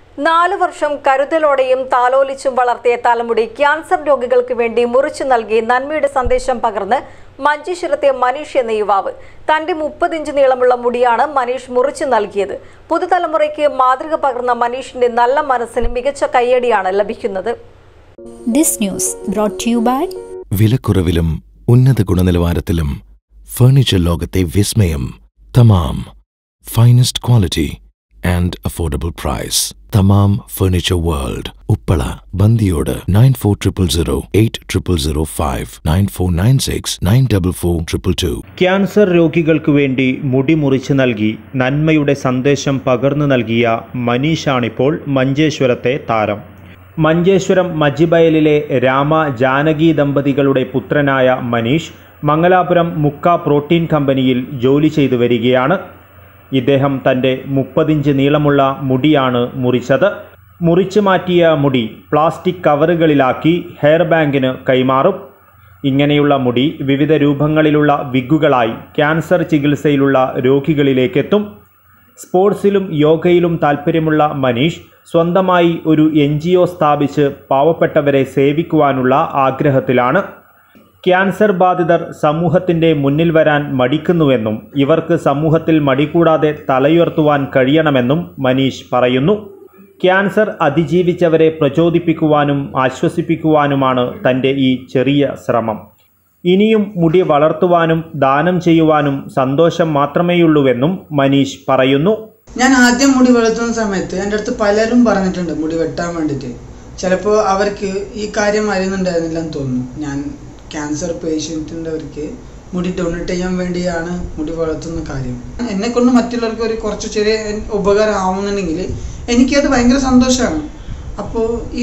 നാലു വർഷം കരുതലോടെയും താലോലിച്ചും വളർത്തിയ തലമുടി ക്യാൻസർ രോഗികൾക്ക് വേണ്ടി മുറിച്ചു നൽകി നന്മയുടെ സന്ദേശം പകർന്ന് മഞ്ചേശ്വരത്തെ മനീഷ് എന്ന യുവാവ് തന്റെ മുപ്പത് ഇഞ്ച് നീളമുള്ള മുടിയാണ് മനീഷ് മുറിച്ചു നൽകിയത് പുതുതലമുറയ്ക്ക് മാതൃക പകർന്ന മനീഷിന്റെ നല്ല മനസ്സിന് മികച്ച കയ്യടിയാണ് ലഭിക്കുന്നത് This news brought to you by വിലക്കുറവിലും ഉന്നത ഗുണനിലവാരത്തിലും ഫർണിച്ചർ ലോകത്തെ വിസ്മയം Thamam finest quality and affordable price Thamam furniture world Uppala Bandiyod nine four triple zero eight triple zero five nine four nine six nine double four triple two cancer രോഗികൾക്ക് വേണ്ടി മുടി മുറിച്ച് നൽകി നന്മയുടെ സന്ദേശം പകർന്നു നൽകിയ മനീഷാണിപ്പോൾ മഞ്ചേശ്വരത്തെ താരം മഞ്ചേശ്വരം മജിബയലിലെ രാമ ജാനകി ദമ്പതികളുടെ പുത്രനായ മനീഷ് മംഗലാപുരം മുക്ക പ്രോട്ടീൻ കമ്പനിയിൽ ജോലി ചെയ്തു വരികയാണ് ഇദ്ദേഹം തൻ്റെ മുപ്പതിഞ്ച് നീളമുള്ള മുടിയാണ് മുറിച്ചത് മുറിച്ചു മാറ്റിയ മുടി പ്ലാസ്റ്റിക് കവറുകളിലാക്കി ഹെയർ ബാങ്കിന് കൈമാറും ഇങ്ങനെയുള്ള മുടി വിവിധ രൂപങ്ങളിലുള്ള വിഗുകളായി ക്യാൻസർ ചികിത്സയിലുള്ള രോഗികളിലേക്കെത്തും സ്പോർട്സിലും യോഗയിലും താൽപ്പര്യമുള്ള മനീഷ് സ്വന്തമായി ഒരു എൻ ജി ഒ സ്ഥാപിച്ച് പാവപ്പെട്ടവരെ സേവിക്കുവാനുള്ള ആഗ്രഹത്തിലാണ് ക്യാൻസർ ബാധിതർ സമൂഹത്തിൻ്റെ മുന്നിൽ വരാൻ മടിക്കുന്നുവെന്നും ഇവർക്ക് സമൂഹത്തിൽ മടികൂടാതെ തലയുയർത്തുവാൻ കഴിയണമെന്നും മനീഷ് പറയുന്നു ക്യാൻസർ അതിജീവിച്ചവരെ പ്രചോദിപ്പിക്കുവാനും ആശ്വസിപ്പിക്കുവാനുമാണ് തൻ്റെ ഈ ചെറിയ ശ്രമം ഇനിയും മുടി വളർത്തുവാനും ദാനം ചെയ്യുവാനും സന്തോഷം മാത്രമേയുള്ളൂവെന്നും മനീഷ് പറയുന്നു ഞാൻ ആദ്യം മുടി വെളുത്തുന്ന സമയത്ത് എൻ്റെ അടുത്ത് പലരും പറഞ്ഞിട്ടുണ്ട് മുടി വെട്ടാൻ വേണ്ടിയിട്ട് ചിലപ്പോൾ അവർക്ക് ഈ കാര്യം അറിയുന്നുണ്ടായിരുന്നില്ല എന്ന് തോന്നുന്നു ഞാൻ ക്യാൻസർ പേഷ്യൻറ്റിൻ്റെവർക്ക് മുടി ഡൊണേറ്റ് ചെയ്യാൻ വേണ്ടിയാണ് മുടി വളർത്തുന്ന കാര്യം എന്നെ കൊണ്ട് മറ്റുള്ളവർക്ക് ഒരു കുറച്ച് ചെറിയ ഉപകാരം ആവുന്നുണ്ടെങ്കിൽ എനിക്കത് ഭയങ്കര സന്തോഷമാണ് അപ്പോൾ ഈ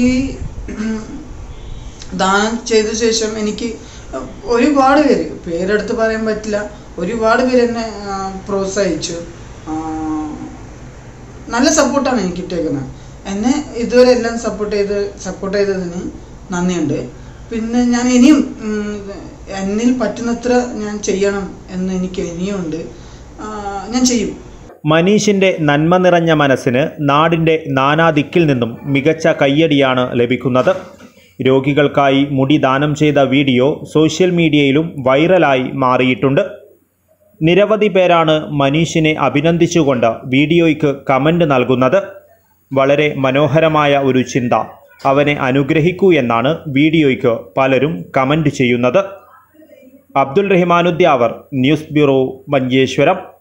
ദാനം ചെയ്ത ശേഷം എനിക്ക് ഒരുപാട് പേര് പേരെടുത്ത് പറയാൻ പറ്റില്ല ഒരുപാട് പേര് എന്നെ ആ, പ്രോത്സാഹിച്ചു ആ, നല്ല സപ്പോർട്ടാണ് എനിക്ക് കിട്ടിയേക്കുന്നത് എന്നെ ഇതുവരെ എല്ലാം സപ്പോർട്ട് ചെയ്ത് സപ്പോർട്ട് ചെയ്തതിന് നന്ദിയുണ്ട് പിന്നെ ഞാൻ ഇനിയും ഉം, എന്നിൽ പറ്റുന്നത്ര ഞാൻ ചെയ്യണം എന്ന് എനിക്ക് ഇനിയുമുണ്ട് ആ, ഞാൻ ചെയ്യും മനീഷിൻ്റെ നന്മ നിറഞ്ഞ മനസ്സിന് നാടിൻ്റെ നാനാദിക്കിൽ നിന്നും മികച്ച കയ്യടിയാണ് ലഭിക്കുന്നത് രോഗികൾക്കായി മുടി ദാനം ചെയ്ത വീഡിയോ സോഷ്യൽ മീഡിയയിലും വൈറലായി മാറിയിട്ടുണ്ട് നിരവധി പേരാണ് മനീഷിനെ അഭിനന്ദിച്ചുകൊണ്ട് വീഡിയോയ്ക്ക് കമൻ്റ് നൽകുന്നത് വളരെ മനോഹരമായ ഒരു ചിന്ത അവനെ അനുഗ്രഹിക്കൂ എന്നാണ് വീഡിയോയ്ക്ക് പലരും കമൻ്റ് ചെയ്യുന്നത് അബ്ദുൽ റഹ്മാനുദ്യാവർ ന്യൂസ് ബ്യൂറോ മഞ്ചേശ്വരം